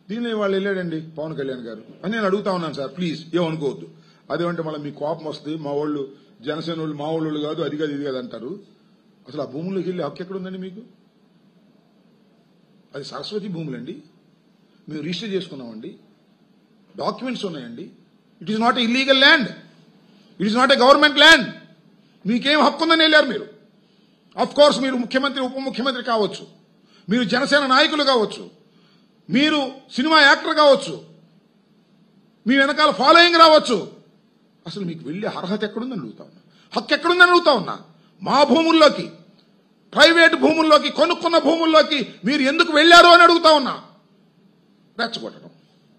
దీనిలో వాళ్ళు వెళ్ళాడండి పవన్ కళ్యాణ్ గారు అని నేను అడుగుతా ఉన్నాను సార్ ప్లీజ్ ఏమనుకోవద్దు అదేమంటే మళ్ళీ మీ కోపం వస్తుంది మా వాళ్ళు జనసేన వాళ్ళు మా వాళ్ళు కాదు అది కాదు ఇది కాదు అంటారు అసలు ఆ భూముల్లోకి వెళ్ళి హక్కు ఎక్కడ ఉందండి మీకు అది సరస్వతి భూములండి మేము రిజిస్టర్ చేసుకున్నామండి డాక్యుమెంట్స్ ఉన్నాయండి it is not illegal land it is not a government land మీకేం హక్కు ఉందని వెళ్ళారు మీరు అఫ్ కోర్స్ మీరు ముఖ్యమంత్రి ఉప ముఖ్యమంత్రి కావచ్చు మీరు జనసేన నాయకులు కావచ్చు మీరు సినిమా యాక్టర్ కావచ్చు మీ వెనకాల ఫాలోయింగ్ రావచ్చు అసలు మీకు వెళ్ళే అర్హత ఎక్కడుందని అడుగుతా ఉన్నా హక్కు ఎక్కడుందని అడుగుతా ఉన్నా మా భూముల్లోకి ప్రైవేట్ భూముల్లోకి కొనుక్కున్న భూముల్లోకి మీరు ఎందుకు వెళ్ళారు అని అడుగుతా ఉన్నా రెచ్చగొట్టడం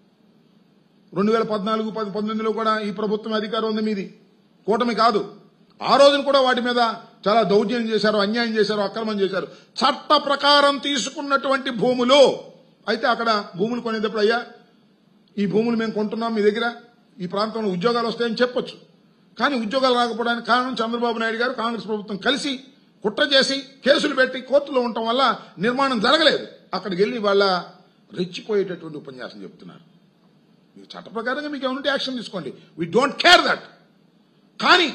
రెండు వేల పద్నాలుగు పది పంతొమ్మిదిలో కూడా ఈ ప్రభుత్వం అధికారం ఉంది మీది కూటమి కాదు ఆ రోజున కూడా వాటి మీద చాలా దౌర్జన్యం చేశారు అన్యాయం చేశారు అక్రమం చేశారు చట్ట ప్రకారం తీసుకున్నటువంటి భూములు అయితే అక్కడ భూములు కొనేటప్పుడు అయ్యా ఈ భూములు మేము కొంటున్నాం మీ దగ్గర ఈ ప్రాంతంలో ఉద్యోగాలు వస్తాయని చెప్పొచ్చు కానీ ఉద్యోగాలు రాకపోవడానికి కారణం చంద్రబాబు నాయుడు గారు కాంగ్రెస్ ప్రభుత్వం కలిసి కుట్ర చేసి కేసులు పెట్టి కోర్టులో ఉండటం వల్ల నిర్మాణం జరగలేదు అక్కడికి వెళ్ళి వాళ్ళ రెచ్చిపోయేటటువంటి ఉపన్యాసం చెప్తున్నారు మీరు చట్ట ప్రకారంగా మీకు ఏమంటే యాక్షన్ తీసుకోండి వీ డోంట్ కేర్ దట్ కానీ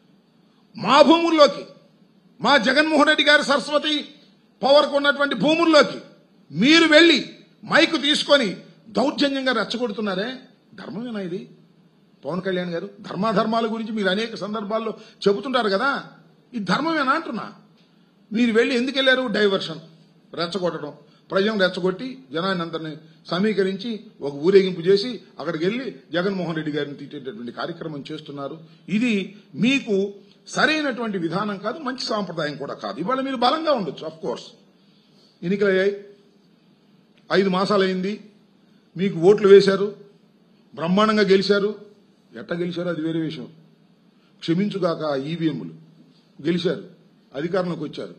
మా భూముల్లోకి మా జగన్మోహన్ రెడ్డి గారి సరస్వతి పవర్కు ఉన్నటువంటి భూముల్లోకి మీరు వెళ్ళి మైకు తీసుకొని దౌర్జన్యంగా రెచ్చగొడుతున్నారే ధర్మమేనా ఇది పవన్ కళ్యాణ్ గారు ధర్మాధర్మాల గురించి మీరు అనేక సందర్భాల్లో చెబుతుంటారు కదా ఈ ధర్మమేనా అంటున్నా మీరు వెళ్ళి ఎందుకు వెళ్ళారు డైవర్షన్ రెచ్చగొట్టడం ప్రజలను రెచ్చగొట్టి జనాన్ని అందరిని సమీకరించి ఒక ఊరేగింపు చేసి అక్కడికి వెళ్ళి జగన్మోహన్ రెడ్డి గారిని తిట్టేటటువంటి కార్యక్రమం చేస్తున్నారు ఇది మీకు సరైనటువంటి విధానం కాదు మంచి సాంప్రదాయం కూడా కాదు ఇవాళ మీరు బలంగా ఉండొచ్చు అఫ్ కోర్స్ ఎన్నికలయ్యాయి ఐదు మాసాలైంది మీకు ఓట్లు వేశారు బ్రహ్మాండంగా గెలిచారు ఎట్ట గెలిచారో అది వేరే విషయం క్షమించుగాక ఈవీఎంలు గెలిచారు అధికారంలోకి వచ్చారు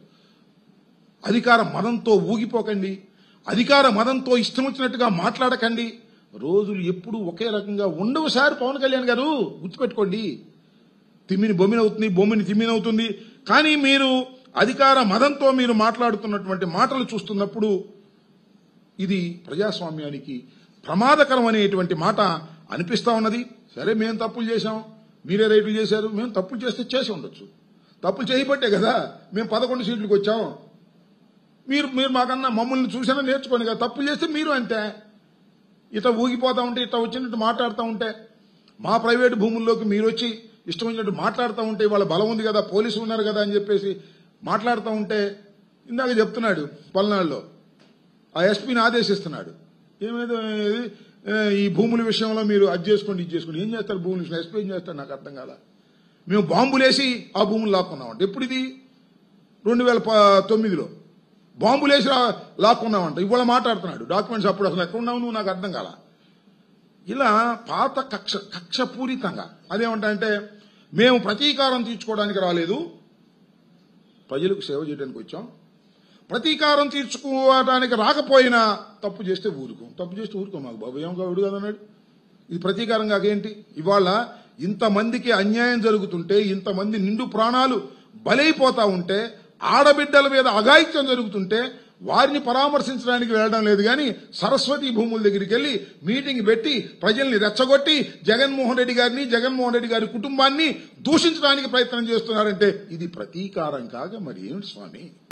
అధికార మదంతో ఊగిపోకండి అధికార మదంతో ఇష్టం వచ్చినట్టుగా మాట్లాడకండి రోజులు ఎప్పుడు ఒకే రకంగా ఉండవు సార్ పవన్ కళ్యాణ్ గారు గుర్తుపెట్టుకోండి తిమ్మిని బొమ్మినవుతుంది బొమ్మిని తిమ్మినవుతుంది కానీ మీరు అధికార మదంతో మీరు మాట్లాడుతున్నటువంటి మాటలు చూస్తున్నప్పుడు ఇది ప్రజాస్వామ్యానికి ప్రమాదకరం అనేటువంటి మాట అనిపిస్తా ఉన్నది సరే మేము తప్పులు చేశాం మీరే రైతులు చేశారు మేము తప్పులు చేస్తే చేసి ఉండొచ్చు తప్పులు చేయబట్టే కదా మేము పదకొండు సీట్లకు వచ్చాం మీరు మీరు మాకన్నా మమ్మల్ని చూసినా నేర్చుకోండి కదా తప్పులు చేస్తే మీరు అంతే ఇట్లా ఊగిపోతా ఉంటే ఇట్లా వచ్చినట్టు మాట్లాడుతూ ఉంటే మా ప్రైవేటు భూముల్లోకి మీరు వచ్చి ఇష్టం వచ్చినట్టు మాట్లాడుతూ ఉంటే వాళ్ళ బలం ఉంది కదా పోలీసులు ఉన్నారు కదా అని చెప్పేసి మాట్లాడుతూ ఉంటే ఇందాక చెప్తున్నాడు పల్నాడులో ఆ ఎస్పీని ఆదేశిస్తున్నాడు ఏమైతే ఈ భూముల విషయంలో మీరు అది చేసుకోండి ఇది చేసుకోండి ఏం చేస్తారు భూముల విషయంలో ఎస్పీ ఏం చేస్తారు నాకు అర్థం కాల మేము బాంబులేసి ఆ భూములు లాక్కున్నామంట ఎప్పుడు ఇది రెండు వేల ప- తొమ్మిదిలో బాంబులేసి రా- లాక్కున్నామంట ఇవాళ మాట్లాడుతున్నాడు డాక్యుమెంట్స్ అప్పుడు అసలు ఎక్కడ ఉన్నావు నువ్వు నాకు అర్థం కాల ఇలా పాత కక్ష కక్షపూరితంగా అదేమంటే మేము ప్రతీకారం తీర్చుకోవడానికి రాలేదు ప్రజలకు సేవ చేయడానికి వచ్చాం ప్రతీకారం తీర్చుకోవడానికి రాకపోయినా తప్పు చేస్తే ఊరుకోం తప్పు చేస్తే ఊరుకోం మాకు బాబు ఏం కావుడు కదన్నాడు ఇది ప్రతీకారం కాకేంటి ఇవాళ ఇంతమందికి అన్యాయం జరుగుతుంటే ఇంతమంది నిండు ప్రాణాలు బలైపోతా ఉంటే ఆడబిడ్డల మీద అఘాయిత్యం జరుగుతుంటే వారిని పరామర్శించడానికి వెళ్ళడం లేదు కానీ సరస్వతి భూముల దగ్గరికి వెళ్లి మీటింగ్ పెట్టి ప్రజల్ని రెచ్చగొట్టి జగన్మోహన్ రెడ్డి గారిని జగన్మోహన్ రెడ్డి గారి కుటుంబాన్ని దూషించడానికి ప్రయత్నం చేస్తున్నారంటే ఇది ప్రతీకారం కాగా మరి ఏమిటి స్వామి